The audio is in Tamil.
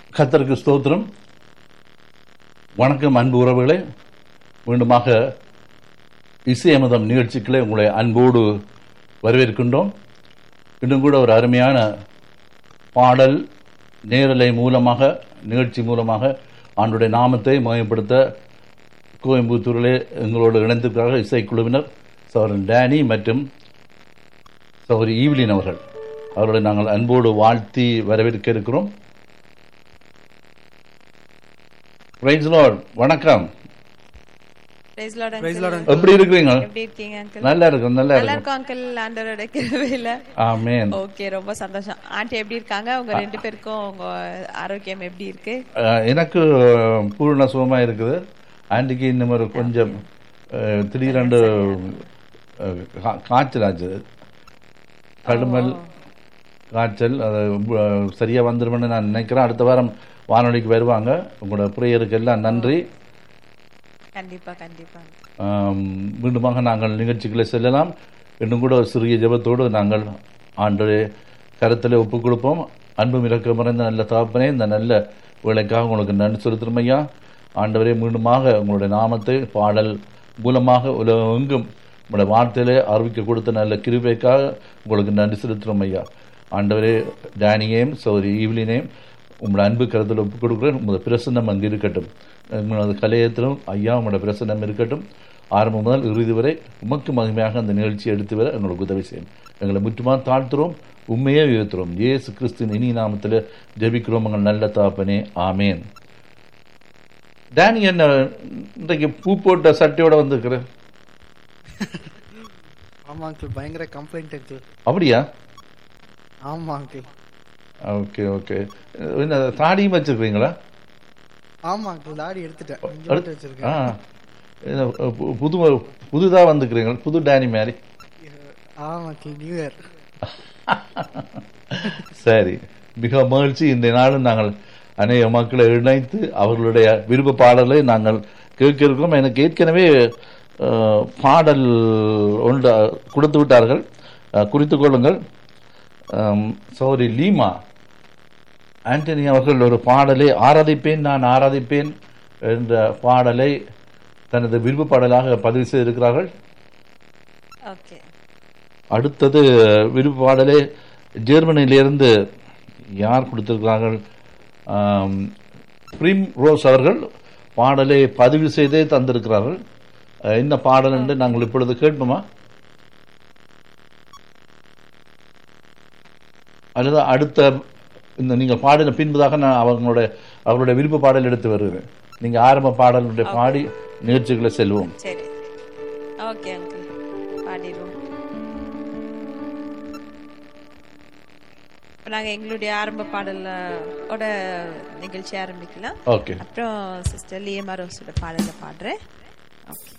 கத்தருக்கு ஸ்தோத்திரம் வணக்கம் அன்பு உறவுகளே மீண்டுமாக இசையமதம் நிகழ்ச்சிகளை உங்களை அன்போடு வரவேற்கின்றோம் இன்னும் கூட ஒரு அருமையான பாடல் நேரலை மூலமாக நிகழ்ச்சி மூலமாக ஆண்டுடைய நாமத்தை மயப்படுத்த கோயம்புத்தூரிலே எங்களோடு இணைந்திருக்கிறார்கள் இசைக்குழுவினர் சௌரன் டேனி மற்றும் சௌரி ஈவ்லின் அவர்கள் அவர்களை நாங்கள் அன்போடு வாழ்த்தி வரவேற்க இருக்கிறோம் Praise the Lord. வணக்கம் Praise Lord, Praise uncle. Lord, uncle. எப்படி இருக்கிறீங்க எப்படி இருக்கீங்க அங்கிள் நல்லா இருக்கும் நல்லா நல்லா இருக்கும் இருக்கும் அங்கிள் ஆண்டவரோட கிருபையில ஆமேன் ஓகே ரொம்ப சந்தோஷம் ஆண்டி எப்படி இருக்காங்க உங்க ரெண்டு பேருக்கும் உங்க ஆரோக்கியம் எப்படி இருக்கு அஹ், எனக்கு அஹ், பூர்ண சுகமா இருக்குது ஆண்டிக்கு இன்னும் ஒரு கொஞ்சம் அஹ், திடீரென்று அஹ், கா- காய்ச்சல் ஆச்சு கடுமல் காய்ச்சல் அது அஹ், சரியா வந்துருமென்னு நான் நினைக்கிறேன் அடுத்த வாரம் வானொலிக்கு வருவாங்க உங்களோட ப்ரேயருக்கு எல்லாம் நன்றி கண்டிப்பா கண்டிப்பா ஆம், மீண்டுமாக நாங்கள் நிகழ்ச்சிகளை செல்லலாம் இன்னும் கூட ஒரு சிறிய ஜெபத்தோடு நாங்கள் ஆண்டோடைய கருத்தில் ஒப்புக் கொடுப்போம் அன்பும் இறக்க மறைந்த நல்ல தகப்பனே இந்த நல்ல வேலைக்காக உங்களுக்கு நன்றி செலுத்துறோம் ஐயா ஆண்டவரே மீண்டுமாக உங்களுடைய நாமத்தை பாடல் மூலமாக உலகெங்கும் உங்களுடைய வார்த்தையிலே அறிவிக்க கொடுத்த நல்ல கிருபைக்காக உங்களுக்கு நன்றி செலுத்துறோம் ஐயா ஆண்டவரே டேனியையும் சௌரி ஈவ்லினையும் உங்களோட அன்பு கருத்தில் ஒப்புக் கொடுக்குறேன் உங்களோட பிரசன்னம் அங்கு இருக்கட்டும் உங்களது கலையத்திலும் ஐயா உங்களோட பிரசன்னம் இருக்கட்டும் ஆரம்பம் முதல் இறுதி வரை உமக்கு மகிமையாக அந்த நிகழ்ச்சியை எடுத்து வர எங்களுக்கு உதவி செய்யும் எங்களை முற்றுமாக தாழ்த்துறோம் உண்மையே உயர்த்துறோம் இயேசு கிறிஸ்துவின் இனி நாமத்தில் ஜெபிக்கிறோம் எங்கள் நல்ல தாப்பனே ஆமேன் டேனி என்ன இன்றைக்கு பூ போட்ட சட்டையோட வந்திருக்கிற ஆமா அங்கிள் பயங்கர கம்ப்ளைண்ட் அங்கிள் அப்படியா ஆமா அங்கிள் ஓகே ஓகே என்ன தாடியும் வச்சிருக்கீங்களா ஆமா அங்கிள் தாடி எடுத்துட்டேன் இங்க அடுத்து- மட்டும் வச்சிருக்கேன் ஆ இது பு- புது புதுதாக வந்துக்கிறீங்க புது டேனி மாதிரி ஆமா அங்கிள் நியூ இயர் சரி மிக மகிழ்ச்சி இந்த நாளும் நாங்கள் அநேக மக்களை இணைத்து அவர்களுடைய விருப்ப பாடலை நாங்கள் கேட்க இருக்கிறோம் எனக்கு ஏற்கனவே அஹ், பாடல் ஒன்று கொடுத்து விட்டார்கள் அஹ், குறித்துக் கொள்ளுங்கள் சௌரி லீமா ஆண்டனி அவர்கள் ஒரு பாடலை ஆராதிப்பேன் நான் ஆராதிப்பேன் என்ற பாடலை தனது விருப்ப பாடலாக பதிவு செய்திருக்கிறார்கள் ஓகே அடுத்தது விருப்ப பாடலே ஜெர்மனியிலிருந்து யார் கொடுத்திருக்கிறார்கள் ஆம், பிரிம் ரோஸ் அவர்கள் பாடலை பதிவு செய்தே தந்திருக்கிறார்கள் அஹ், என்ன பாடல் என்று நாங்கள் இப்பொழுது கேட்போமா அல்லது அடுத்த இந்த நீங்கள் பாடின பின்பதாக நான் அவங்களுடைய அவருடைய விருப்ப பாடல் எடுத்து வருகிறேன் நீங்க ஆரம்ப பாடலுடைய பாடி நிகழ்ச்சிகளை செல்வோம் சரி ஓகே அங்கிள் பாடிடுவோம் இப்ப நாங்க எங்களுடைய ஆரம்ப பாடல்ல ஓட நிகழ்ச்சி ஆரம்பிக்கலாம் ஓகே அப்புறம் சிஸ்டர் லியமா ரோஸோட பாடல பாடுறேன் ஓகே